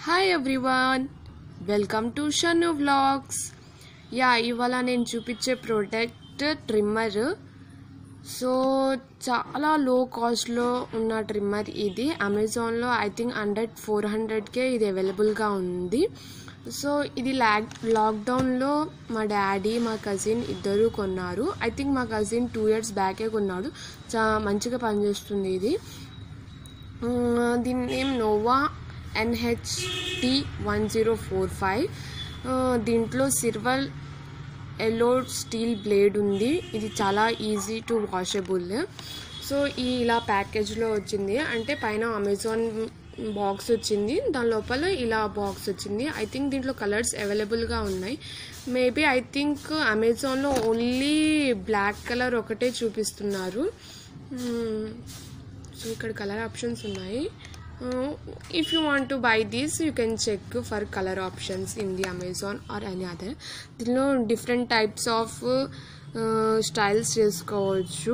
Hi everyone welcome to Shannu vlogs yeah ఇవాళ నేను చూపించే ప్రోడక్ట్ ట్రిమ్మర్ సో చాలా లో కాస్ట్లో ఉన్న ట్రిమ్మర్ ఇది అమెజాన్లో ఐ థింక్ హండ్రెడ్ ఫోర్ హండ్రెడ్కే ఇది అవైలబుల్గా ఉంది సో ఇది లాక్ లాక్డౌన్లో మా డాడీ మా కజిన్ ఇద్దరు కొన్నారు ఐ థింక్ మా కజిన్ టూ ఇయర్స్ బ్యాకే కొన్నాడు చా మంచిగా పనిచేస్తుంది ఇది ఆ, దీని name Nova NHT one zero four five దీంట్లో సిల్వర్ ఎల్లో స్టీల్ బ్లేడ్ ఉంది ఇది చాలా ఈజీ టు వాషబుల్ సో ఈ ఇలా ప్యాకేజ్లో వచ్చింది అంటే పైన అమెజాన్ బాక్స్ వచ్చింది దాని లోపల ఇలా బాక్స్ వచ్చింది ఐ థింక్ దీంట్లో కలర్స్ అవైలబుల్గా ఉన్నాయి మేబీ ఐ థింక్ అమెజాన్లో ఓన్లీ బ్లాక్ కలర్ ఒకటే చూపిస్తున్నారు మ్మ్. సో ఇక్కడ కలర్ ఆప్షన్స్ ఉన్నాయి if you want to buy these you can check for colour options in the Amazon or any other దీనిలో డిఫరెంట్ టైప్స్ ఆఫ్ స్టైల్స్ చేసుకోవచ్చు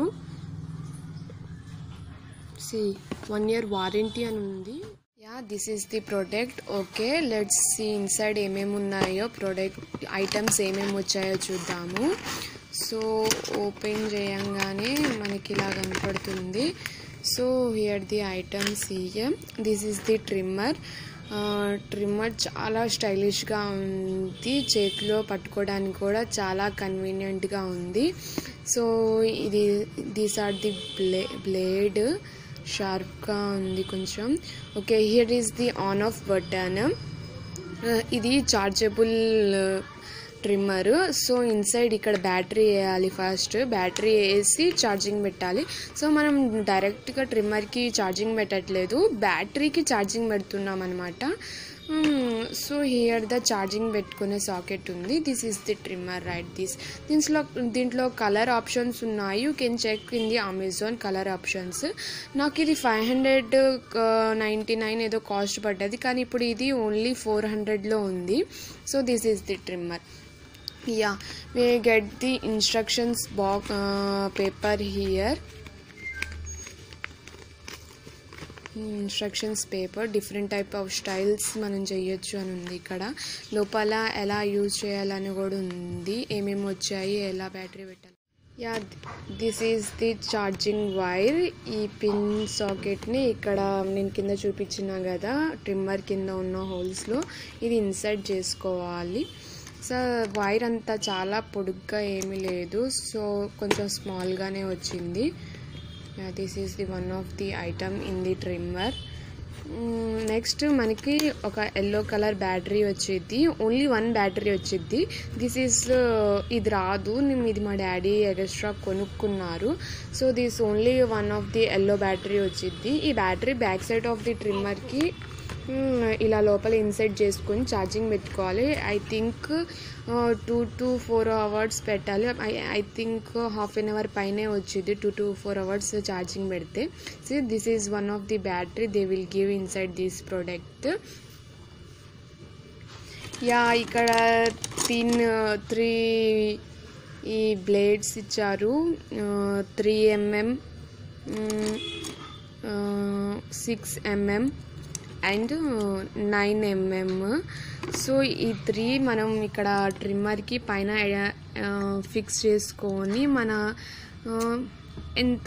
see one year warranty అని ఉంది yeah this is the product okay let's see inside ఏమేమి ఉన్నాయో product items ఏమేమి వచ్చాయో చూద్దాము so open చేయంగానే మనకి ఇలా కనపడుతుంది so here the items here this is the trimmer trimmer చాలా స్టైలిష్గా ఉంది చేతిలో పట్టుకోవడానికి కూడా చాలా కన్వీనియంట్గా ఉంది సో ఇది these are the bla blade షార్ప్గా ఉంది కొంచెం okay here is the on off button ఇది చార్జబుల్ ట్రిమ్మర్ సో ఇన్సైడ్ ఇక్కడ బ్యాటరీ వేయాలి ఫస్ట్ బ్యాటరీ వేసి ఛార్జింగ్ పెట్టాలి సో మనం డైరెక్ట్గా ట్రిమ్మర్కి ఛార్జింగ్ పెట్టట్లేదు బ్యాటరీకి ఛార్జింగ్ పెడుతున్నాం అనమాట సో హియర్ ద ఛార్జింగ్ పెట్టుకునే సాకెట్ ఉంది this is the trimmer right this దీంట్లో దీంట్లో కలర్ ఆప్షన్స్ ఉన్నాయి you can check in the Amazon colour options నాకు ఇది ఫైవ్ హండ్రెడ్ నైంటీ నైన్ ఏదో కాస్ట్ పడ్డది కానీ ఇప్పుడు ఇది ఓన్లీ ఫోర్ హండ్రెడ్లో ఉంది so this is the trimmer yeah we get the instructions box uh, paper here instructions paper different type of styles మనం చేయొచ్చు అని ఉంది ఇక్కడ లోపల ఎలా యూజ్ చేయాలని కూడా ఉంది ఏమేమి వచ్చాయి ఎలా బ్యాటరీ పెట్టాలి yeah this is the charging wire ఈ పిన్ సాకెట్ని ఇక్కడ నేను కింద చూపించిన కదా ట్రిమ్మర్ కింద ఉన్న హోల్స్లో ఇది ఇన్సర్ట్ చేసుకోవాలి సో వైర్ అంతా చాలా పొడుగ్గా ఏమీ లేదు సో కొంచెం స్మాల్గానే వచ్చింది this is the one of the item in the trimmer next మనకి ఒక ఎల్లో కలర్ బ్యాటరీ వచ్చింది ఓన్లీ వన్ బ్యాటరీ వచ్చింది దిస్ ఈస్ ఇది రాదు నేను ఇది మా డాడీ ఎక్స్ట్రా కొనుక్కున్నారు so this only one of the yellow battery వచ్చింది ఈ battery back side of the ట్రిమ్మర్కి ఇలా లోపల ఇన్సెట్ చేసుకొని ఛార్జింగ్ పెట్టుకోవాలి I think two to four hours పెట్టాలి I I think half an hour పైనే వచ్చింది two to four hours charging పెడితే so this is one of the battery they will give inside this product yeah ఇక్కడ తిన్ three ఈ blades ఇచ్చారు three mm six mm and nine mm so ఈ three మనం ఇక్కడ ట్రిమ్మర్కి పైన ఫిక్స్ చేసుకొని మన ఆ, ఎంత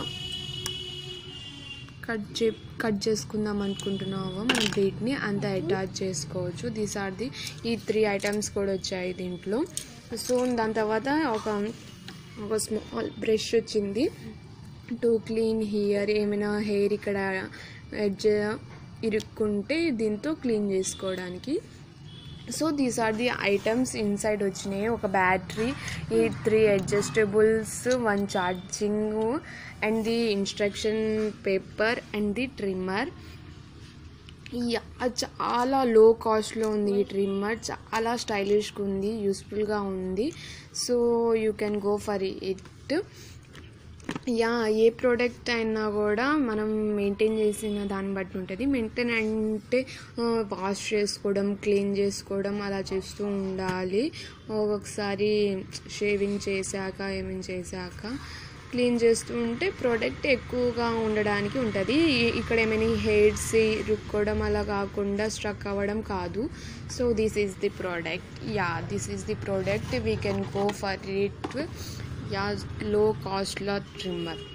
కట్ చే కట్ చేసుకుందాం అనుకుంటున్నావో మనం వీటిని అంత అటాచ్ చేసుకోవచ్చు దీస్ ఆర్ ది ఈ త్రీ ఐటమ్స్ కూడా వచ్చాయి దీంట్లో సో దాని తర్వాత ఒక ఒక స్మాల్ బ్రష్ వచ్చింది టు క్లీన్ హియర్ ఏమైనా హెయిర్ ఇక్కడ ఎడ్జ్ ఇరుక్కుంటే దీంతో క్లీన్ చేసుకోవడానికి so these are the items inside వచ్చినాయి ఒక బ్యాటరీ ఈ three adjustables one charging and the instruction paper and the trimmer yeah అది చాలా లో కాస్ట్లో ఉంది ఈ ట్రిమ్మర్ చాలా స్టైలిష్గా ఉంది యూస్ఫుల్గా ఉంది so you can go for it yeah ఏ ప్రోడక్ట్ అయినా కూడా మనం మెయింటైన్ చేసిన దాన్ని బట్టి ఉంటుంది మెయింటైన్ అంటే వాష్ చేసుకోవడం క్లీన్ చేసుకోవడం అలా చేస్తూ ఉండాలి ఒక్కొక్కసారి షేవింగ్ చేశాక ఏమైనా చేశాక క్లీన్ చేస్తూ ఉంటే ప్రోడక్ట్ ఎక్కువగా ఉండడానికి ఉంటుంది ఈ- ఇక్కడ ఏమైనా హెయిర్స్ రుక్కోవడం అలా కాకుండా స్ట్రక్ అవ్వడం కాదు so this is the product yeah this is the product we can go for it yeah low కాస్ట్లో ట్రిమ్మర్